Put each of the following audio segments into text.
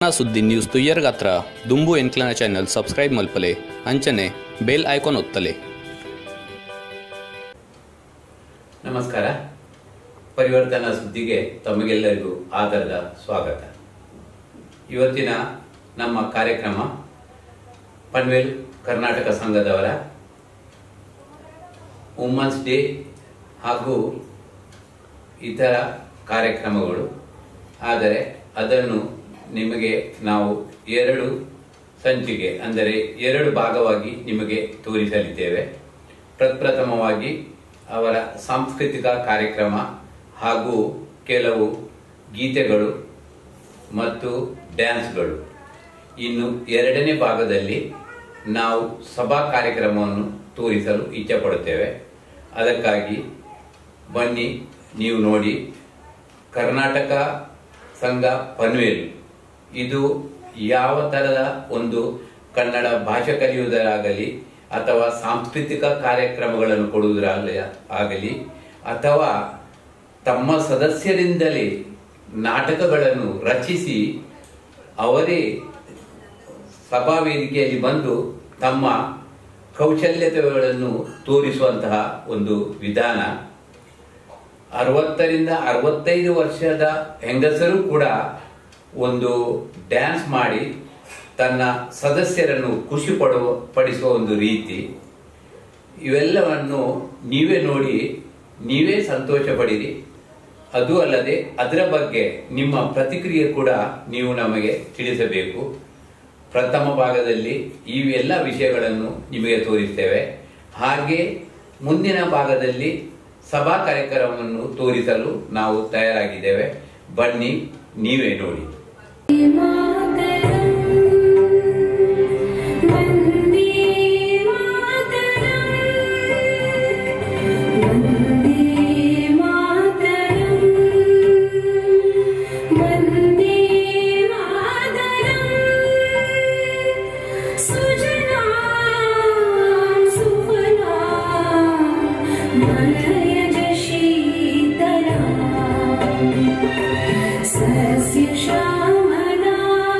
ಸುದ್ದಿ ನ್ಯೂಸ್ ತುಯ್ಯರ್ಗಾತ್ರ ದುಂಬು ಎಂಕ್ಲನ channel subscribe ಮಲ್ಪಲೆ ಅಂಚನೆ ಬೇಲ್ ಐಕಾನ್ ಒತ್ತಲೆ ನಮಸ್ಕಾರ ಪರಿವರ್ತನಾ ಸುದ್ದಿಗೆ ತಮಗೆಲ್ಲರಿಗೂ ಆದರದ ಸ್ವಾಗತ ಇವತ್ತಿನ ನಮ್ಮ ಕಾರ್ಯಕ್ರಮ ಪನ್ವೇಲ್ ಕರ್ನಾಟಕ ಸಂಘದವರ ವುಮನ್ಸ್ ಡೇ ಹಾಗೂ ಇತರ ಕಾರ್ಯಕ್ರಮಗಳು ಆದರೆ ಅದನ್ನು ನಿಮಗೆ ನಾವು ಎರಡು ಸಂಚಿಕೆ ಅಂದರೆ ಎರಡು ಭಾಗವಾಗಿ ನಿಮಗೆ ತೋರಿಸಲಿದ್ದೇವೆ ಪ್ರಪ್ರಥಮವಾಗಿ ಅವರ ಸಾಂಸ್ಕೃತಿಕ ಕಾರ್ಯಕ್ರಮ ಹಾಗೂ ಕೆಲವು ಗೀತೆಗಳು ಮತ್ತು ಡ್ಯಾನ್ಸ್ಗಳು ಇನ್ನು ಎರಡನೇ ಭಾಗದಲ್ಲಿ ನಾವು ಸಭಾ ಕಾರ್ಯಕ್ರಮವನ್ನು ತೋರಿಸಲು ಇಚ್ಛೆಪಡುತ್ತೇವೆ ಅದಕ್ಕಾಗಿ ಬನ್ನಿ ನೀವು ನೋಡಿ ಕರ್ನಾಟಕ ಸಂಘ ಪನ್ವೇಲ್ ಇದು ಯಾವ ತರದ ಒಂದು ಕನ್ನಡ ಭಾಷೆ ಕಲಿಯುವುದರಾಗಲಿ ಅಥವಾ ಸಾಂಸ್ಕೃತಿಕ ಕಾರ್ಯಕ್ರಮಗಳನ್ನು ಕೊಡುವುದರಾಗಲಿ ಆಗಲಿ ಅಥವಾ ತಮ್ಮ ಸದಸ್ಯರಿಂದಲೇ ನಾಟಕಗಳನ್ನು ರಚಿಸಿ ಅವರೇ ಸಭಾ ವೇದಿಕೆಯಲ್ಲಿ ಬಂದು ತಮ್ಮ ಕೌಶಲ್ಯತೆಗಳನ್ನು ತೋರಿಸುವಂತಹ ಒಂದು ವಿಧಾನ ಅರವತ್ತರಿಂದ ಅರವತ್ತೈದು ವರ್ಷದ ಹೆಂಗಸರು ಕೂಡ ಒಂದು ಡ್ಯಾನ್ಸ್ ಮಾಡಿ ತನ್ನ ಸದಸ್ಯರನ್ನು ಖುಷಿ ಪಡುವ ಪಡಿಸುವ ಒಂದು ರೀತಿ ಇವೆಲ್ಲವನ್ನು ನೀವೇ ನೋಡಿ ನೀವೇ ಸಂತೋಷ ಪಡಿರಿ ಅದು ಅಲ್ಲದೆ ಅದರ ಬಗ್ಗೆ ನಿಮ್ಮ ಪ್ರತಿಕ್ರಿಯೆ ಕೂಡ ನೀವು ನಮಗೆ ತಿಳಿಸಬೇಕು ಪ್ರಥಮ ಭಾಗದಲ್ಲಿ ಈ ಎಲ್ಲ ವಿಷಯಗಳನ್ನು ನಿಮಗೆ ತೋರಿಸ್ತೇವೆ ಹಾಗೆ ಮುಂದಿನ ಭಾಗದಲ್ಲಿ ಸಭಾ ಕಾರ್ಯಕ್ರಮವನ್ನು ತೋರಿಸಲು ನಾವು ತಯಾರಾಗಿದ್ದೇವೆ ಬನ್ನಿ ನೀವೇ ನೋಡಿ वन्दे मातरम् वन्दे मातरम् वन्दे मातरम् सुजला सुफला मलयज शीतला सस्य श्यामला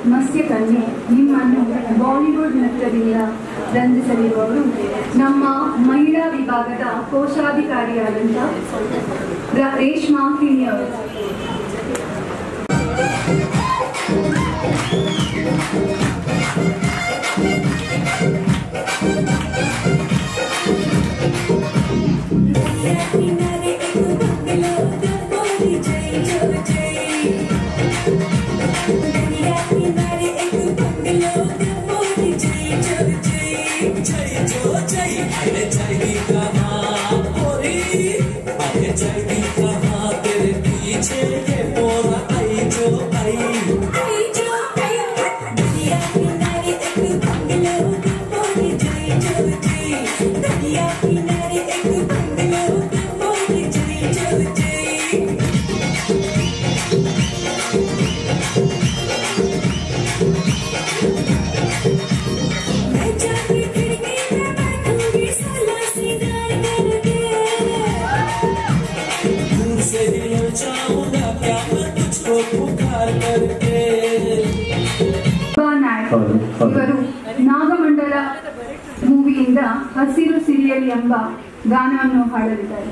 ಮತ್ಸ್ಯ ಕನ್ಯೆ ನಿಮ್ಮನ್ನು ಬಾಲಿವುಡ್ ನೃತ್ಯದಿಂದ ರಂಜಿಸಲಿರುವವರು ನಮ್ಮ ಮಹಿಳಾ ವಿಭಾಗದ ಕೋಶಾಧಿಕಾರಿಯಾದಂಥ ರ- ರೇಷ್ಮಾ ಕಿಣಿ ಅವರು दूर से ही लड़ जाऊंगा क्या मैं तुझको पुकार करके ಶೋಭಾ ನಾಯ್ಕ್ ಇವರು ನಾಗಮಂಡಲ ಮೂವಿಯಿಂದ ಹಸಿರು ಸಿರಿಯಲಿ ಎಂಬ ಗಾನವನ್ನು ಹಾಡಲಿದ್ದಾರೆ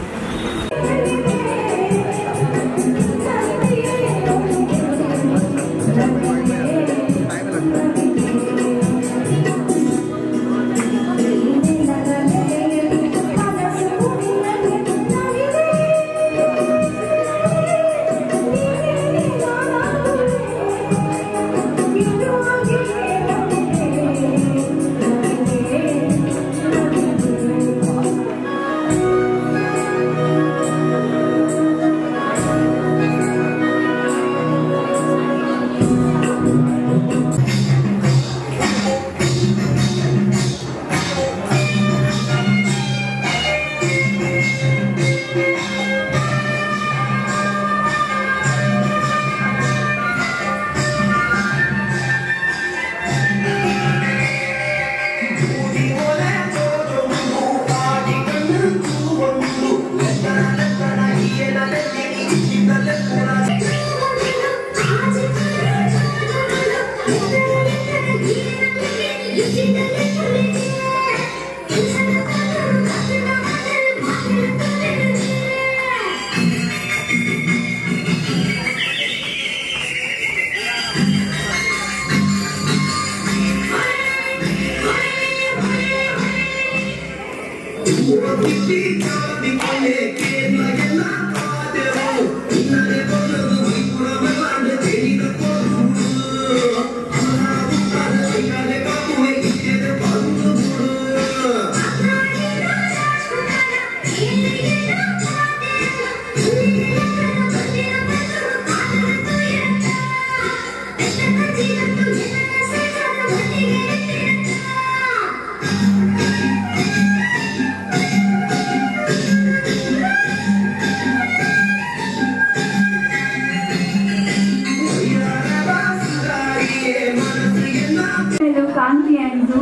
ಹಲೋ ಕಾಂತಿ ಅಂದು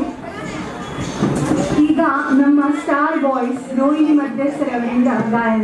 ಈಗ ನಮ್ಮ ಸ್ಟಾರ್ ಬಾಯ್ಸ್ ರೋಹಿಣಿ ಮಧ್ಯಸ್ಥರ ಅವರಿಂದ ಗಾಯನ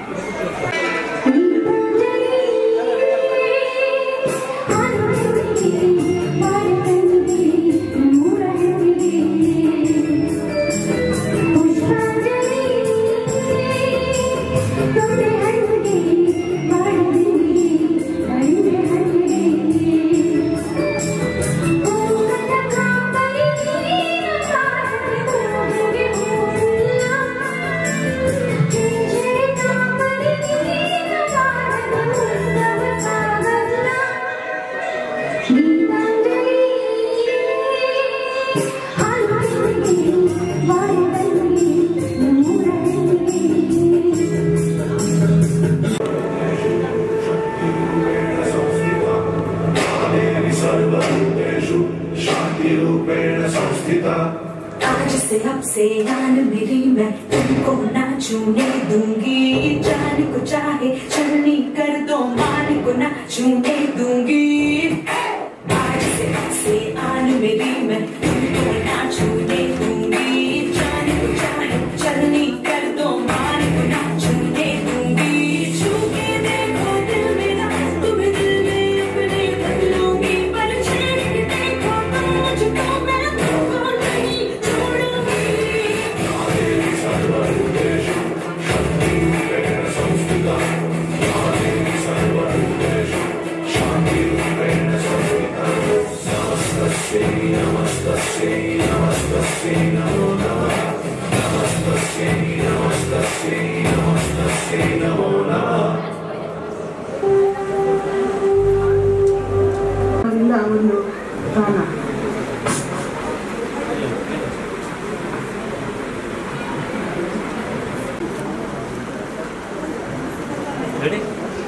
सर्वभूतेषु शान्तिरूपेण संस्थिता आज से अब से आन मेरी मैं तुमको ना छूने दूंगी जान को चाहे चलनी कर दो मान को ना छूने दूंगी आज से अब से आन मेरी मैं तुमको ना छूने दूंगी जान को चाहे चलनी कर दो मान को ना छूने दूंगी छू के देखो दिल मेरा तुम्हें दिल में अपने रख लूंगी पर छे ರೆಡಿ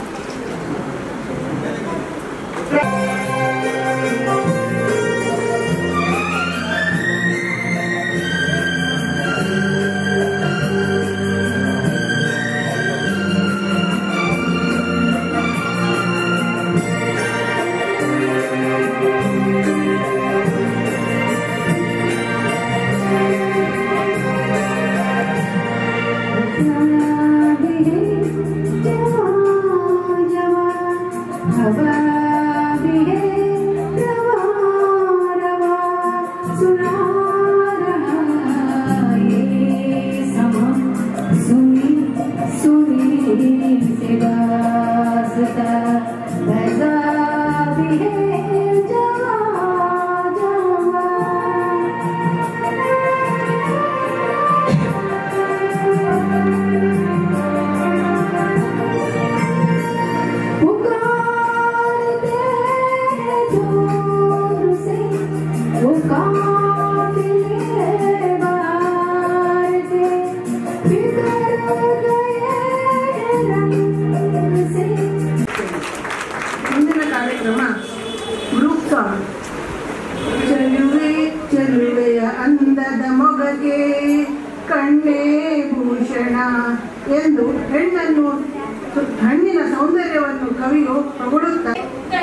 ಮುಂದಿನ ಕಾರ್ಯಕ್ರಮ ಗ್ರೂಪ್ ಸಾಂಗ್ ಚೆಲುವೆ ಚೆಲುವೆಯ ಅಂದದ ಮೊಗಗೆ ಕಣ್ಣೇ ಭೂಷಣ ಎಂದು ಹೆಣ್ಣನ್ನು ಹೆಣ್ಣಿನ ಸೌಂದರ್ಯವನ್ನು ಕವಿಯು ಹೊಗಳುತ್ತಾರೆ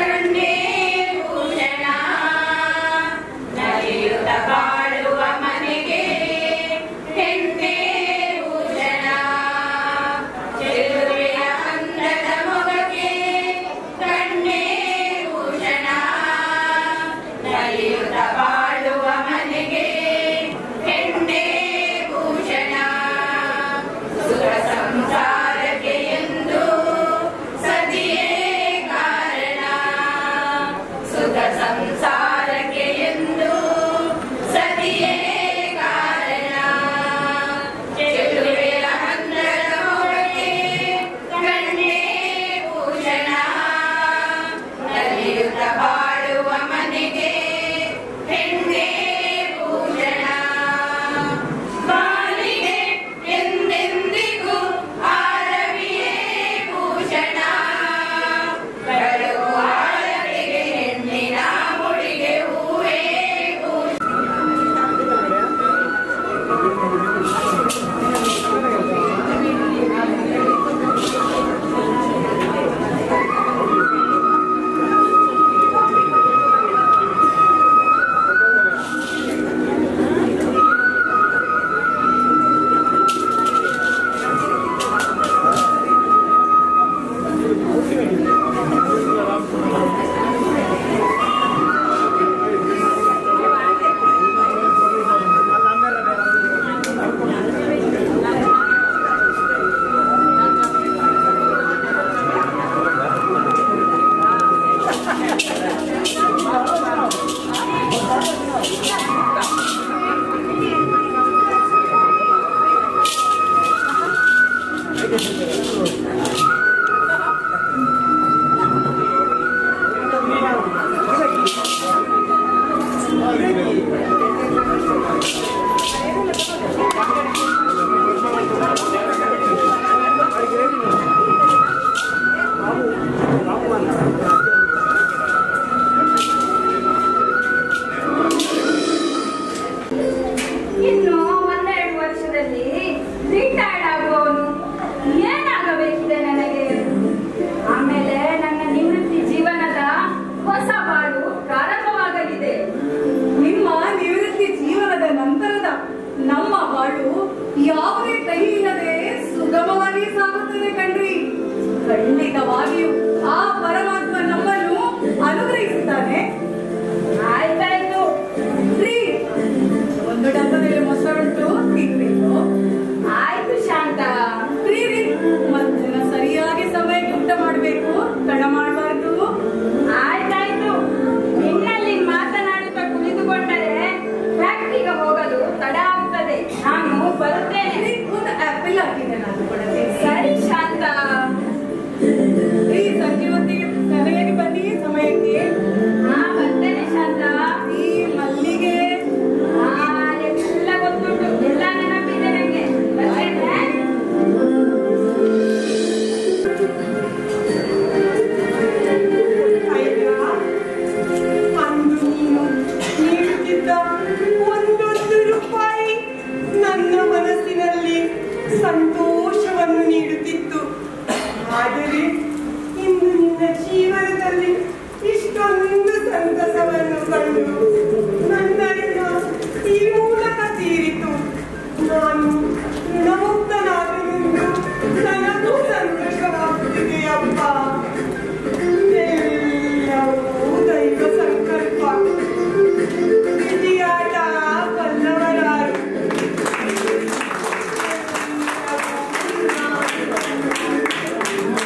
ಇನ್ನು ಒಂದೆರಡು ವರ್ಷದಲ್ಲಿ ರಿಟೈರ್ಡ್ ಆಗುವವನು ಏನಾಗಬೇಕಿದೆ ನನಗೆ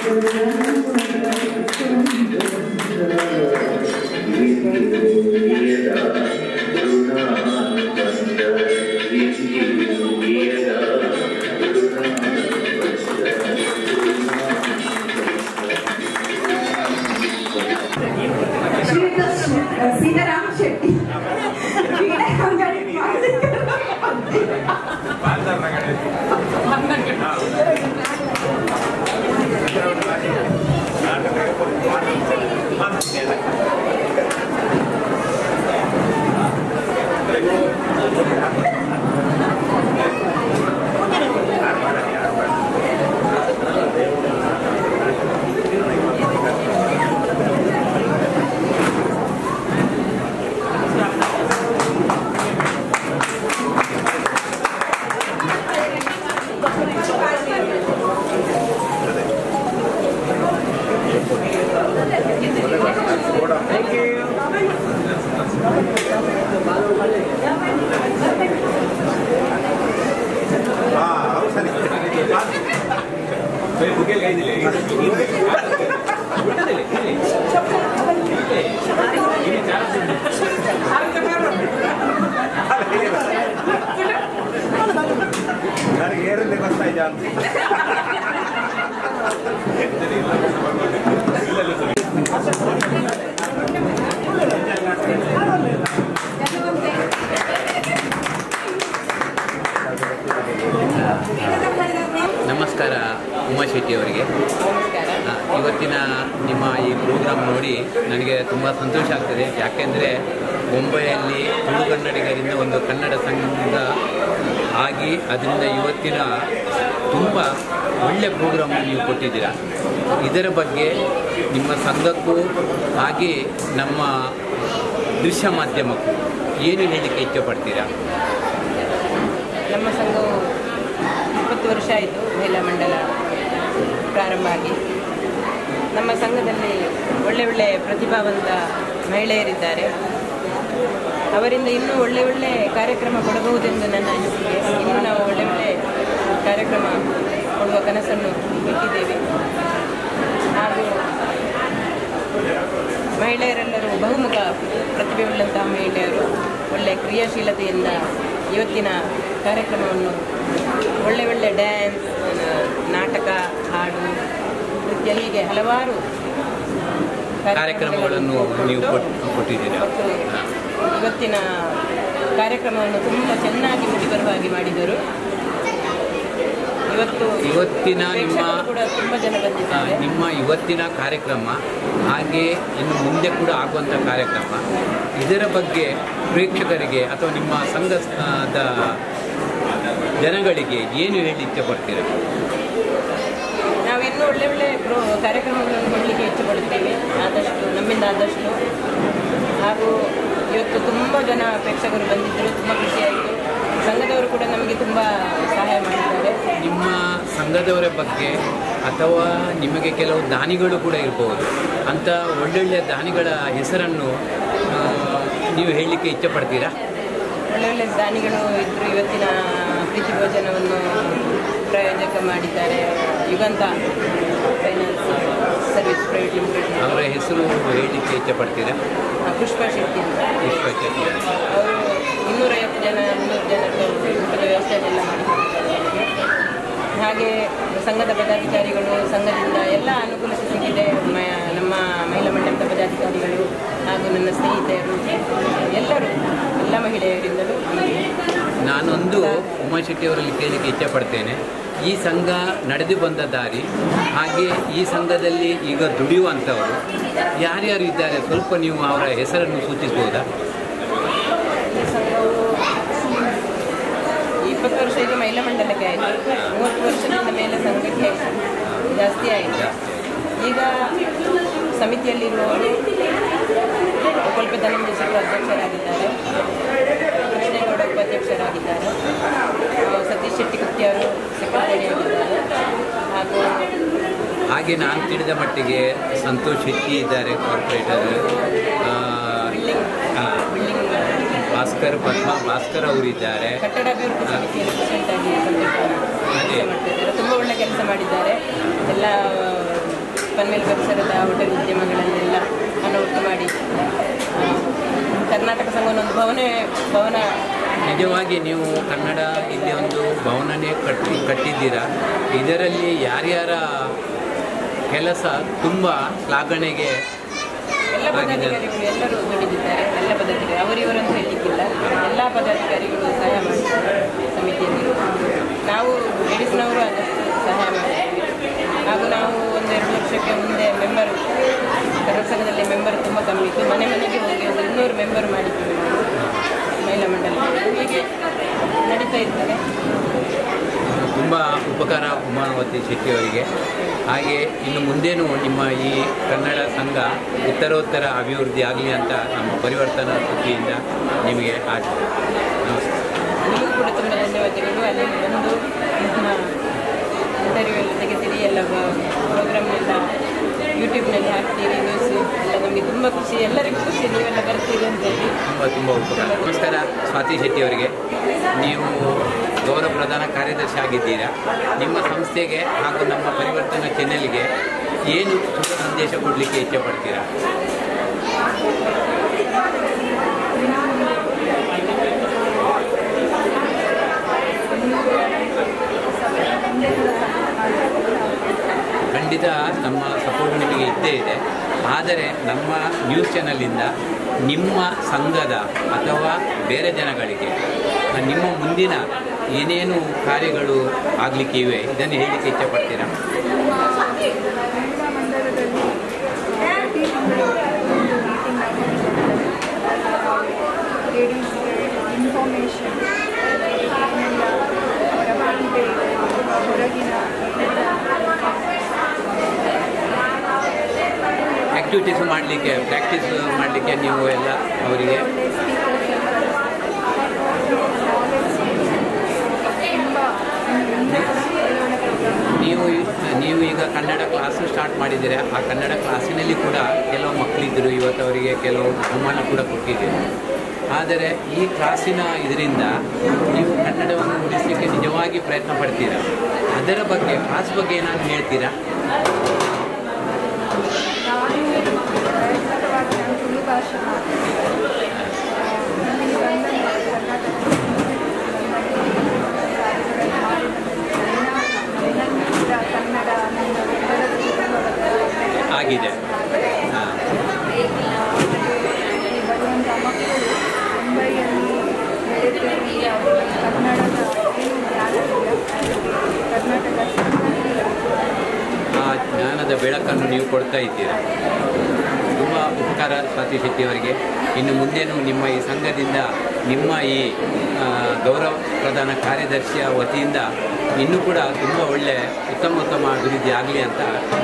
ಶ್ರೀಯುತ ಶ್ರೀ- ಸೀತಾರಾಮ ಶೆಟ್ಟಿ ಕ್ರೀಡೆ ಅಂಗಡಿ ಮಾಲೀಕರು. ನಮಸ್ಕಾರ ಉಮಾ ಶೆಟ್ಟಿ ಅವರಿಗೆ ಆ, ಇವತ್ತಿನ ನಿಮ್ಮ ಈ ಪ್ರೋಗ್ರಾಮ್ ನೋಡಿ ನನಗೆ ತುಂಬ ಸಂತೋಷ ಆಗ್ತದೆ ಯಾಕೆಂದರೆ ಮುಂಬೈಯಲ್ಲಿ ತುಳು ಕನ್ನಡಿಗರಿಂದ ಒಂದು ಕನ್ನಡ ಸಂಘ ಆಗಿ ಅದರಿಂದ ಇವತ್ತಿನ ತುಂಬ ಒಳ್ಳೆಯ ಪ್ರೋಗ್ರಾಮ್ ನೀವು ಕೊಟ್ಟಿದ್ದೀರಾ ಇದರ ಬಗ್ಗೆ ನಿಮ್ಮ ಸಂಘಕ್ಕೂ ಹಾಗೆ ನಮ್ಮ ದೃಶ್ಯ ಮಾಧ್ಯಮಕ್ಕೂ ಏನು ಹೇಳಲಿಕ್ಕೆ ಇಷ್ಟಪಡ್ತೀರಾ ನಮ್ಮ ಸಂಘವು ಇಪ್ಪತ್ತು ವರ್ಷ ಆಯಿತು ಮಹಿಳಾ ಮಂಡಲ ಪ್ರಾರಂಭ ಆಗಿ ನಮ್ಮ ಸಂಘದಲ್ಲಿ ಒಳ್ಳೆ ಒಳ್ಳೆ ಪ್ರತಿಭಾವಂತ ಮಹಿಳೆಯರಿದ್ದಾರೆ ಅವರಿಂದ ಇನ್ನೂ ಒಳ್ಳೆ ಒಳ್ಳೆ ಕಾರ್ಯಕ್ರಮ ಕೊಡಬಹುದೆಂದು ನನ್ನ ಅನಿಸಿಕೆ ಇನ್ನೂ ನಾವು ಒಳ್ಳೆ ಒಳ್ಳೆ ಕಾರ್ಯಕ್ರಮ ಕೊಡುವ ಕನಸನ್ನು ಇಟ್ಟಿದ್ದೇವೆ ಹಾಗೂ ಮಹಿಳೆಯರೆಲ್ಲರೂ ಬಹುಮುಖ ಪ್ರತಿಭೆಯುಳ್ಳಂತಹ ಮಹಿಳೆಯರು ಒಳ್ಳೆಯ ಕ್ರಿಯಾಶೀಲತೆಯಿಂದ ಇವತ್ತಿನ ಕಾರ್ಯಕ್ರಮವನ್ನು ಒಳ್ಳೆ ಒಳ್ಳೆ ಡ್ಯಾನ್ಸ್ ನಾಟಕ ಹಾಡು ನೃತ್ಯ ಹೀಗೆ ಹಲವಾರು ಕಾರ್ಯಕ್ರಮಗಳನ್ನು ನೀವು ಕೊಟ್- ಕೊಟ್ಟಿದ್ದೀರಾ ಕೊಟ್ಟು ಇವತ್ತಿನ ಕಾರ್ಯಕ್ರಮವನ್ನು ತುಂಬ ಚೆನ್ನಾಗಿ ಮೂಡಿಬರುವ ಹಾಗೆ ಮಾಡಿದರು ಇವತ್ತು ಇವತ್ತಿನ ನಿಮ್ಮ ಪ್ರೇಕ್ಷಕರು ಕೂಡ ತುಂಬ ಜನ ಆ, ಬಂದಿದ್ದಾರೆ ನಿಮ್ಮ ಇವತ್ತಿನ ಕಾರ್ಯಕ್ರಮ ಹಾಗೆ ಇನ್ನು ಮುಂದೆ ಕೂಡ ಆಗುವಂಥ ಕಾರ್ಯಕ್ರಮ ಇದರ ಬಗ್ಗೆ ಪ್ರೇಕ್ಷಕರಿಗೆ ಅಥವಾ ನಿಮ್ಮ ಸಂಘದ ಜನಗಳಿಗೆ ಏನು ಹೇಳಿ ಇಷ್ಟಪಡ್ತೀರಾ ನಾವು ಇನ್ನೂ ಒಳ್ಳೆ ಒಳ್ಳೆ ಪ್ರೋ ಕಾರ್ಯಕ್ರಮಗಳನ್ನು ಕೊಡಲಿಕ್ಕೆ ಇಷ್ಟಪಡುತ್ತೇವೆ ಆದಷ್ಟು ನಮ್ಮಿಂದ ಆದಷ್ಟು ಹಾಗೂ ಇವತ್ತು ತುಂಬ ಜನ ಪ್ರೇಕ್ಷಕರು ಬಂದಿದ್ದರು ತುಂಬ ಖುಷಿಯಾಯಿತು ಸಂಘದವರು ಕೂಡ ನಮಗೆ ತುಂಬ ಸಹಾಯ ಮಾಡಿದ್ದಾರೆ ನಿಮ್ಮ ಸಂಘದವರ ಬಗ್ಗೆ ಅಥವಾ ನಿಮಗೆ ಕೆಲವು ದಾನಿಗಳು ಕೂಡ ಇರಬಹುದು ಅಂಥ ಒಳ್ಳೊಳ್ಳೆಯ ದಾನಿಗಳ ಹೆಸರನ್ನು ಆ, ನೀವು ಹೇಳಲಿಕ್ಕೆ ಇಷ್ಟಪಡ್ತೀರಾ ಒಳ್ಳೆ ಒಳ್ಳೆ ದಾನಿಗಳು ಇದ್ದರು ಇವತ್ತಿನ ಪ್ರೀತಿ ಭೋಜನವನ್ನು ಪ್ರಾಯೋಜಕ ಮಾಡಿದ್ದಾರೆ Yuganta finance service private limited ಅವರ ಹೆಸರು ಹೇಳಲಿಕ್ಕೆ ಇಷ್ಟಪಡ್ತೀರಾ ಪುಷ್ಪ ಶೆಟ್ಟಿ ಅಂತ ಪುಷ್ಪ ಶೆಟ್ಟಿ ಅಂತ. ಅವರು ಇನ್ನೂರೈವತ್ತು ಜನ ಮುನ್ನೂರು ಜನರು ಊಟದ ವ್ಯವಸ್ಥೆಯನ್ನೆಲ್ಲ ಮಾಡಿಕೊಡ್ತಾರೆ ಅವರಿಗೆ. ಹಾಗೆ ಸಂಘದ ಪದಾಧಿಕಾರಿಗಳು ಸಂಘದಿಂದ ಎಲ್ಲ ಅನುಕೂಲತೆ ಸಿಕ್ಕಿದೆ ಮ- ನಮ್ಮ ಮಹಿಳಾ ಮಂಡಲದ ಪದಾಧಿಕಾರಿಗಳು ಹಾಗೂ ನನ್ನ ಸ್ನೇಹಿತೆಯರು ಎಲ್ಲರೂ ಎಲ್ಲ ಮಹಿಳೆಯರಿಂದಲೂ ನಮಗೆ ನಾನೊಂದು ಉಮಾಶೆಟ್ಟಿ ಅವರಲ್ಲಿ ಕೇಳಲಿಕ್ಕೆ ಇಷ್ಟಪಡ್ತೇನೆ ಈ ಸಂಘ ನಡೆದು ಬಂದ ದಾರಿ ಹಾಗೆ ಈ ಸಂಘದಲ್ಲಿ ಈಗ ದುಡಿಯುವಂಥವರು ಯಾರ್ಯಾರು ಇದ್ದಾರೆ ಸ್ವಲ್ಪ ನೀವು ಅವರ ಹೆಸರನ್ನು ಸೂಚಿಸ್ಬೋದಾ ಈ ಸಂಘವು ಇಪ್ಪತ್ತು ವರ್ಷ ಈಗ ಮಹಿಳಾ ಮಂಡಲಕ್ಕೆ ಆಯಿತು ಮೂವತ್ತು ವರ್ಷದಿಂದ ಮೇಲೆ ಸಂಘಕ್ಕೆ ಜಾಸ್ತಿ ಆಯಿತು ಈಗ ಸಮಿತಿಯಲ್ಲಿರುವವರು ಕೊಲ್ಪೆ ಧನಂಜೇಶ್ವರ ಅಧ್ಯಕ್ಷರಾಗಿದ್ದಾರೆ ಕೃಷ್ಣೇಗೌಡ ಉಪಾಧ್ಯಕ್ಷರಾಗಿದ್ದಾರೆ ಆ, ಸತೀಶ್ ಶೆಟ್ಟಿ ಕುತ್ತಿ ಅವರು ಸೆಕ್ರೆಟರಿ ಆಗಿದ್ದಾರೆ ಹಾಗೂ ಹಾಗೆ ನಾನು ತಿಳಿದ ಮಟ್ಟಿಗೆ ಸಂತೋಷ್ ಶೆಟ್ಟಿ ಇದ್ದಾರೆ corporator building building Bhaskar Padma Bhaskar ಅವರಿದ್ದಾರೆ ಕಟ್ಟಡ ಅಭಿವೃದ್ಧಿ ಸಮಿತಿಯಲ್ಲಿ ಪ್ರೆಸಿಡೆಂಟ್ ಆಗಿ ಸಂತೋಷ ಅದೇ. ಕೆಲಸ ಮಾಡ್ತಿದ್ದಾರೆ ತುಂಬ ಒಳ್ಳೆ ಕೆಲಸ ಮಾಡಿದ್ದಾರೆ ಎಲ್ಲ ಪನ್ಮೇಲ್ ಪರಿಸರದ ಹೋಟೆಲ್ ಉದ್ಯಮಗಳನ್ನೆಲ್ಲ ಅನಾಹುತ ಮಾಡಿ ಆ, ಕರ್ನಾಟಕ ಸಂಘವನ್ನು ಒಂದು ಭವನ ಭವನ ನಿಜವಾಗಿ ನೀವು ಕನ್ನಡ ಇಲ್ಲಿ ಒಂದು ಭವನನೇ ಕಟ್ಟಿ ಕಟ್ಟಿದ್ದೀರಾ ಇದರಲ್ಲಿ ಯಾರ್ಯಾರ ಕೆಲಸ ತುಂಬ ಶ್ಲಾಘನೆಗೆ ಎಲ್ಲ ಪದಾಧಿಕಾರಿಗಳು ಎಲ್ಲರೂ ದುಡಿದಿದ್ದಾರೆ ಎಲ್ಲ ಪದಾಧಿಕಾರಿ ಅವರಿವರಂತ ಹೇಳಲಿಕ್ಕಿಲ್ಲ ಎಲ್ಲ ಪದಾಧಿಕಾರಿಗಳು ಸಹಾಯ ಮಾಡಿದ್ದಾರೆ ಸಮಿತಿಯಲ್ಲಿ ನಾವು ಲೇಡೀಸ್ನವರು ಆದಷ್ಟು ಸಹಾಯ ಮಾಡಿದ್ದೀವಿ ಹಾಗೂ ನಾವು ಒಂದೆರಡು ವರ್ಷಕ್ಕೆ ಮುಂದೆ ಮೆಂಬರ್ ಕನ್ನಡ ಸಂಘದಲ್ಲಿ ಮೆಂಬರ್ ತುಂಬ ಕಮ್ಮಿ ಇತ್ತು ಮನೆ ಮನೆಗೆ ಹೋಗಿ ಒಂದು ಇನ್ನೂರು ಮೆಂಬರ್ ಮಾಡಿದ್ದೀವಿ ನಾವು ಮಹಿಳಾ ಮಂಡಲ ಹೀಗೆ ನಡೀತಾ ಇರ್ತದೆ ತುಂಬ ಉಪಕಾರ ಉಮಾವತಿ ಶೆಟ್ಟಿಯವರಿಗೆ ಹಾಗೆ ಇನ್ನು ಮುಂದೇನೂ ನಿಮ್ಮ ಈ ಕನ್ನಡ ಸಂಘ ಉತ್ತರೋತ್ತರ ಅಭಿವೃದ್ಧಿ ಆಗಲಿ ಅಂತ ನಮ್ಮ ಪರಿವರ್ತನಾ ಸುದ್ದಿಯಿಂದ ನಿಮಗೆ ಆಶೆ ನಮಸ್ತೆ ನಿಮಗೂ ಕೂಡ ತುಂಬ ಧನ್ಯವಾದಗಳು ಅಲ್ಲಿ ಬಂದು ನಿಮ್ಮ ಇಂಟರ್ವ್ಯೂ ಎಲ್ಲ ತೆಗೆದಿರಿ ಎಲ್ಲ ಪ್ರೋಗ್ರಾಮ್ನೆಲ್ಲ ಯೂಟ್ಯೂಬ್ನಲ್ಲಿ ಹಾಕ್ತೀರಿ ನ್ಯೂಸ್ ಎಲ್ಲ ನಮಗೆ ತುಂಬ ಖುಷಿ ಎಲ್ಲರಿಗೂ ಖುಷಿ ನೀವೆಲ್ಲ ಬರ್ತೀರಿ ಅಂತ ಹೇಳಿ ತುಂಬ ತುಂಬ ಉಪಕಾರ ನಮಸ್ಕಾರ ಸ್ವಾತಿ ಶೆಟ್ಟಿಯವರಿಗೆ ನೀವು ಗೌರವ ಪ್ರಧಾನ ಕಾರ್ಯದರ್ಶಿ ಆಗಿದ್ದೀರಾ ನಿಮ್ಮ ಸಂಸ್ಥೆಗೆ ಹಾಗೂ ನಮ್ಮ ಪರಿವರ್ತನಾ ಚಾನೆಲ್ಗೆ ಏನು ಶುಭ ಸಂದೇಶ ಕೊಡಲಿಕ್ಕೆ ಇಚ್ಛೆ ಪಡ್ತೀರಾ ಖಂಡಿತ ನಮ್ಮ ಸಪೋರ್ಟ್ ನಿಮಗೆ ಇದ್ದೇ ಇದೆ ಆದರೆ ನಮ್ಮ ನ್ಯೂಸ್ ಚಾನಲಿಂದ ನಿಮ್ಮ ಸಂಘದ ಅಥವಾ ಬೇರೆ ಜನಗಳಿಗೆ ನಿಮ್ಮ ಮುಂದಿನ ಏನೇನು ಕಾರ್ಯಗಳು ಆಗಲಿಕ್ಕೆ ಇವೆ ಇದನ್ನು ಹೇಳಲಿಕ್ಕೆ ಇಚ್ಛೆಪಡ್ತೀರಾ ಮಹಿಳಾ ಮಂಡಲದಲ್ಲಿ ಪ್ರತಿ ತಿಂಗಳು ಒಂದು ಮೀಟಿಂಗ್ ಲೇಡೀಸ್ಗೆ ಇನ್ಫಾರ್ಮೇಷನ್ ಆಮೇಲೆ ಅವರ ಪ್ರತಿಭೆ ಹೊರಗಿನ ಆ್ಯಕ್ಟಿವಿಟೀಸ್ ಮಾಡಲಿಕ್ಕೆ ಪ್ರಾಕ್ಟೀಸ್ ಮಾಡಲಿಕ್ಕೆ ನೀವು ಎಲ್ಲ ಅವರಿಗೆ ಒಳ್ಳೆ ಸ್ಪೀಕರ್ಸ್ ತುಂಬ ನೀವು ನೀವು ಈಗ ಕನ್ನಡ ಕ್ಲಾಸ್ ಸ್ಟಾರ್ಟ್ ಮಾಡಿದ್ದೀರಾ ಆ ಕನ್ನಡ ಕ್ಲಾಸಿನಲ್ಲಿ ಕೂಡ ಕೆಲವು ಮಕ್ಕಳಿದ್ದರು ಇವತ್ತು ಅವರಿಗೆ ಕೆಲವು ಬಹುಮಾನ ಕೂಡ ಕೊಟ್ಟಿದ್ದೀರಿ ಆದರೆ ಈ ಕ್ಲಾಸಿನ ಇದರಿಂದ ನೀವು ಕನ್ನಡವನ್ನು ಉಳಿಸಲಿಕ್ಕೆ ನಿಜವಾಗಿ ಪ್ರಯತ್ನ ಪಡ್ತೀರಾ ಅದರ ಬಗ್ಗೆ ಕ್ಲಾಸ್ ಬಗ್ಗೆ ಏನಾದ್ರು ಹೇಳ್ತೀರಾ ನಾನು ವೈಯಕ್ತಿಕವಾಗಿ ನಾನು ತುಳು ಭಾಷೆ ಮಾತಾಡ್ತೀನಿ ಇಲ್ಲಿ ಬಂದ ಕರ್ನಾಟಕ ಕೂಡ ಕನ್ನಡ ನನ್ನ ಬೆಂಬಲದಲ್ಲಿ ತುಂಬ ಆಗಿದೆ ಹಾಂ ಇಲ್ಲಿ ಬರುವಂಥ ಮಕ್ಕಳು ಮುಂಬೈಯಲ್ಲಿ ನಡೆಯುತ್ತಿರುವ ಅವರಿಗೆ ಕನ್ನಡದ ಏನು ಜ್ಞಾನ ಇಲ್ಲ ಕರ್ನಾಟಕ ಸಂಘದಿಂದ ಆ ಜ್ಞಾನದ ಬೆಳಕನ್ನು ನೀವು ಕೊಡ್ತಾ ಇದ್ದೀರಾ ತುಂಬ ಉಪಕಾರ ಸ್ವಾತಿ ಶೆಟ್ಟಿಯವರಿಗೆ ಇನ್ನು ಮುಂದೇನು ನಿಮ್ಮ ಈ ಸಂಘದಿಂದ ನಿಮ್ಮ ಈ ಆ, ಗೌರವ ಪ್ರಧಾನ ಕಾರ್ಯದರ್ಶಿಯ ವತಿಯಿಂದ ಇನ್ನೂ ಕೂಡ ತುಂಬ ಒಳ್ಳೆ ಉತ್ತಮ ಉತ್ತಮ ಅಭಿವೃದ್ಧಿ ಆಗಲಿ ಅಂತ